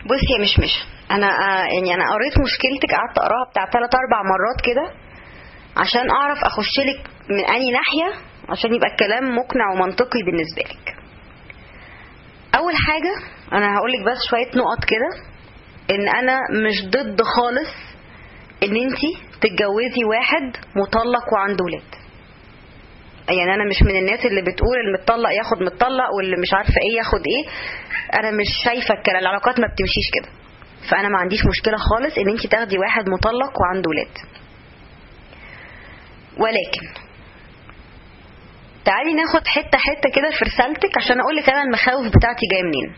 بصي يا مشمش انا آه، يعني انا قريت مشكلتك قعدت اقراها بتاع ثلاث اربع مرات كده عشان اعرف اخش لك من اني ناحيه عشان يبقى الكلام مقنع ومنطقي بالنسبه لك اول حاجه انا هقول لك بس شويه نقط كده ان انا مش ضد خالص ان انت تتجوزي واحد مطلق وعنده ولاد يعني انا مش من الناس اللي بتقول المطلق ياخد مطلق واللي مش عارفه ايه ياخد ايه انا مش شايفه الكلام العلاقات ما بتمشيش كده فانا ما عنديش مشكله خالص ان انت تاخدي واحد مطلق وعنده ولاد ولكن تعالي ناخد حته حته كده في رسالتك عشان اقول لك انا المخاوف بتاعتي جايه منين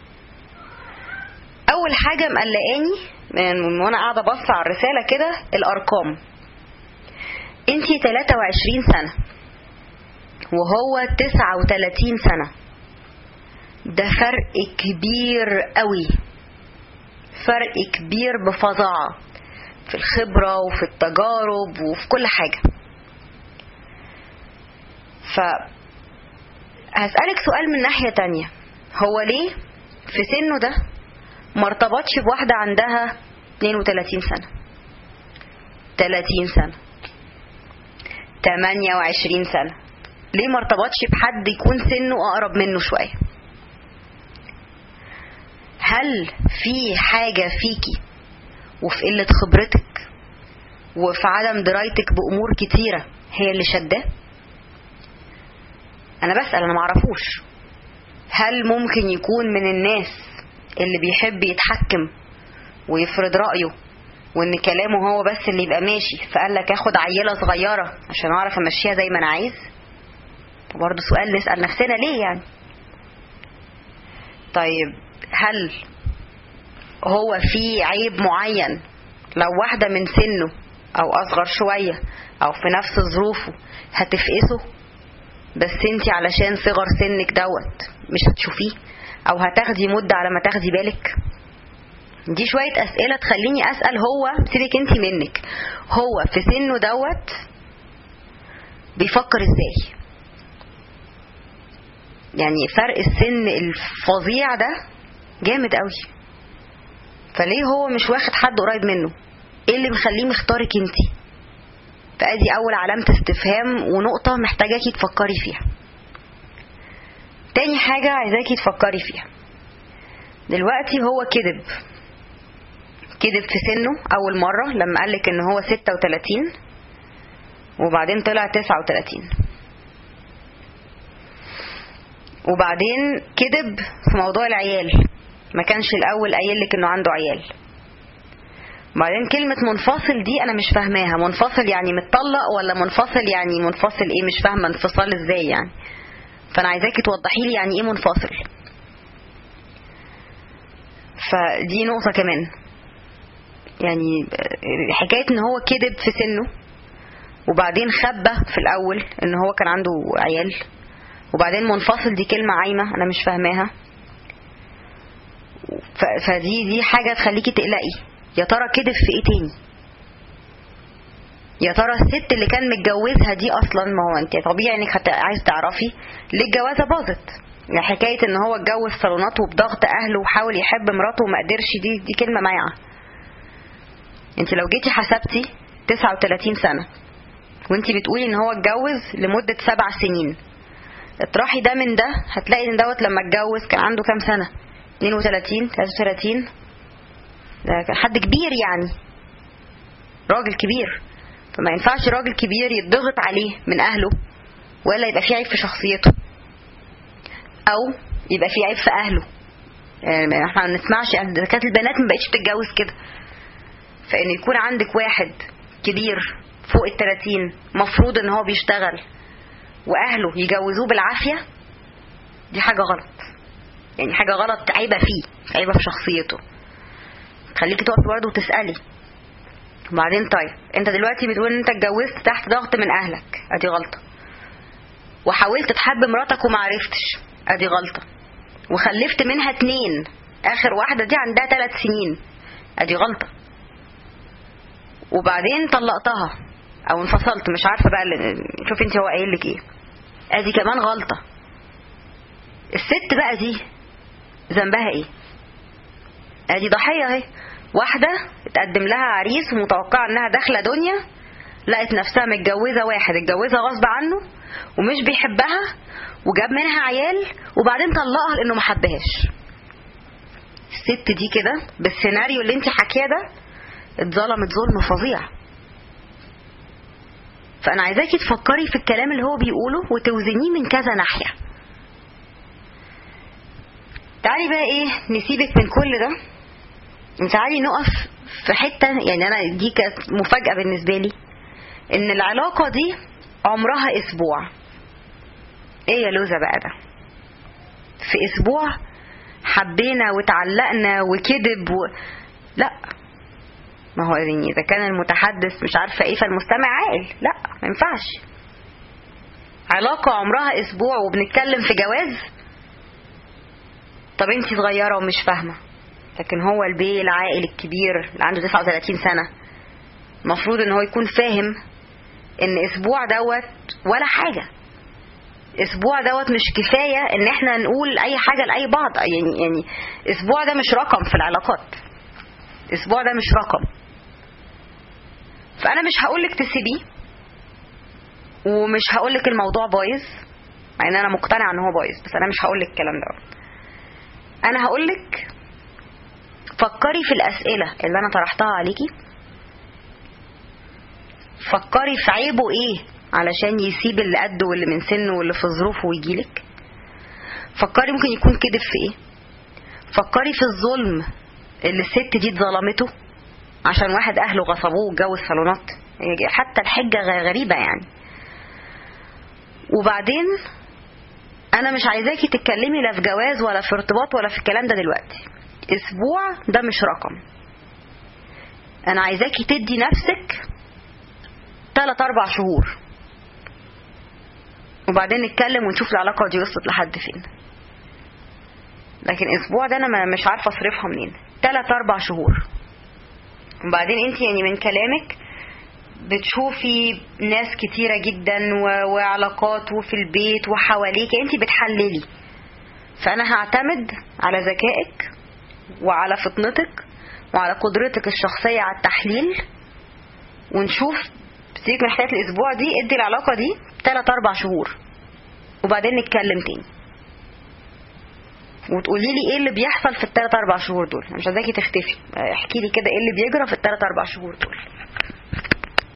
اول حاجه مقلقاني من وانا قاعده بص على الرساله كده الارقام انتي 23 سنه وهو 39 سنه ده فرق كبير قوي فرق كبير بفظاعه في الخبره وفي التجارب وفي كل حاجه ف هسألك سؤال من ناحية تانية هو ليه في سنه ده ما ارتبطش بواحدة عندها 32 سنة 30 سنة 28 سنة ليه ما ارتبطش بحد يكون سنه أقرب منه شوية هل في حاجة فيكي وفي قلة خبرتك وفي عدم درايتك بأمور كتيرة هي اللي شداه انا بسأل انا معرفوش هل ممكن يكون من الناس اللي بيحب يتحكم ويفرض رأيه وان كلامه هو بس اللي يبقى ماشي فقال لك اخد عيلة صغيرة عشان اعرف امشيها زي ما انا عايز برضه سؤال نسأل نفسنا ليه يعني طيب هل هو في عيب معين لو واحدة من سنه او اصغر شوية او في نفس ظروفه هتفقسه بس انت علشان صغر سنك دوت مش هتشوفيه او هتاخدي مدة على ما تاخدي بالك دي شوية اسئلة تخليني اسأل هو سيبك انت منك هو في سنه دوت بيفكر ازاي يعني فرق السن الفظيع ده جامد قوي فليه هو مش واخد حد قريب منه ايه اللي مخليه مختارك انتي فادي اول علامة استفهام ونقطة محتاجاكي تفكري فيها تاني حاجة عايزاكي تفكري فيها دلوقتي هو كذب كذب في سنه اول مرة لما قالك ان هو 36 وبعدين طلع 39 وبعدين كذب في موضوع العيال ما كانش الاول قايل لك انه عنده عيال بعدين كلمة منفصل دي أنا مش فاهماها منفصل يعني متطلق ولا منفصل يعني منفصل إيه مش فاهمة انفصال إزاي يعني فأنا عايزاكي توضحي لي يعني إيه منفصل فدي نقطة كمان يعني حكاية إن هو كذب في سنه وبعدين خبى في الأول إن هو كان عنده عيال وبعدين منفصل دي كلمة عايمة أنا مش فاهماها فدي دي حاجة تخليكي تقلقي يا ترى كذب في ايه تاني يا ترى الست اللي كان متجوزها دي اصلا ما هو انت طبيعي انك هت... عايز تعرفي ليه الجوازه باظت يعني حكايه ان هو اتجوز صالونات وبضغط اهله وحاول يحب مراته وما قدرش دي دي كلمه مايعه انت لو جيتي حسبتي 39 سنه وانت بتقولي ان هو اتجوز لمده سبع سنين اطرحي ده من ده هتلاقي ان دوت لما اتجوز كان عنده كام سنه 32 33 ده كان حد كبير يعني راجل كبير فما ينفعش راجل كبير يتضغط عليه من اهله ولا يبقى في عيب في شخصيته او يبقى في عيب في اهله يعني احنا ما نسمعش يعني ده كانت البنات ما بقتش بتتجوز كده فان يكون عندك واحد كبير فوق ال 30 مفروض ان هو بيشتغل واهله يجوزوه بالعافيه دي حاجه غلط يعني حاجه غلط عيبه فيه عيبه في شخصيته خليكي تقفي برضه وتسالي وبعدين طيب انت دلوقتي بتقول ان انت اتجوزت تحت ضغط من اهلك ادي غلطه وحاولت تحب مراتك وما عرفتش ادي غلطه وخلفت منها اتنين اخر واحده دي عندها ثلاث سنين ادي غلطه وبعدين طلقتها او انفصلت مش عارفه بقى اللي شوف انت هو قايل لك ايه ادي كمان غلطه الست بقى دي ذنبها ايه ادي ضحيه اهي واحده اتقدم لها عريس ومتوقعه انها داخله دنيا لقت نفسها متجوزه واحد اتجوزها غصب عنه ومش بيحبها وجاب منها عيال وبعدين طلقها لانه ما حبهاش الست دي كده بالسيناريو اللي انت حكيه ده اتظلمت ظلم فظيع فانا عايزاكي تفكري في الكلام اللي هو بيقوله وتوزنيه من كذا ناحيه تعالي بقى ايه نسيبك من كل ده تعالي نقف في حته يعني انا دي كانت مفاجاه بالنسبه لي ان العلاقه دي عمرها اسبوع ايه يا لوزه بقى ده في اسبوع حبينا وتعلقنا وكذب و... لا ما هو يعني اذا كان المتحدث مش عارفه ايه فالمستمع عاقل لا ما ينفعش علاقه عمرها اسبوع وبنتكلم في جواز طب انت صغيره ومش فاهمه لكن هو البيه العاقل الكبير اللي عنده 39 سنه المفروض ان هو يكون فاهم ان اسبوع دوت ولا حاجه اسبوع دوت مش كفايه ان احنا نقول اي حاجه لاي بعض يعني يعني اسبوع ده مش رقم في العلاقات اسبوع ده مش رقم فانا مش هقولك تسيبيه ومش هقولك الموضوع بايظ مع ان انا مقتنعه ان هو بايظ بس انا مش هقولك الكلام ده انا هقولك فكري في الاسئله اللي انا طرحتها عليكي فكري في عيبه ايه علشان يسيب اللي قده واللي من سنه واللي في ظروفه ويجيلك فكري ممكن يكون كذب في ايه فكري في الظلم اللي الست دي اتظلمته عشان واحد اهله غصبوه واتجوز صالونات حتى الحجه غريبه يعني وبعدين انا مش عايزاكي تتكلمي لا في جواز ولا في ارتباط ولا في الكلام ده دلوقتي اسبوع ده مش رقم انا عايزاكي تدي نفسك تلات اربع شهور وبعدين نتكلم ونشوف العلاقه دي وصلت لحد فين لكن اسبوع ده انا مش عارفه اصرفها منين تلات اربع شهور وبعدين انت يعني من كلامك بتشوفي ناس كتيره جدا و... وعلاقات وفي البيت وحواليك انت بتحللي فانا هعتمد على ذكائك وعلى فطنتك وعلى قدرتك الشخصيه على التحليل ونشوف سيبك من حكايه الاسبوع دي ادي العلاقه دي تلات اربع شهور وبعدين نتكلم تاني وتقولي لي ايه اللي بيحصل في الثلاث اربع شهور دول مش عايزاكي تختفي احكي لي كده ايه اللي بيجرى في الثلاث اربع شهور دول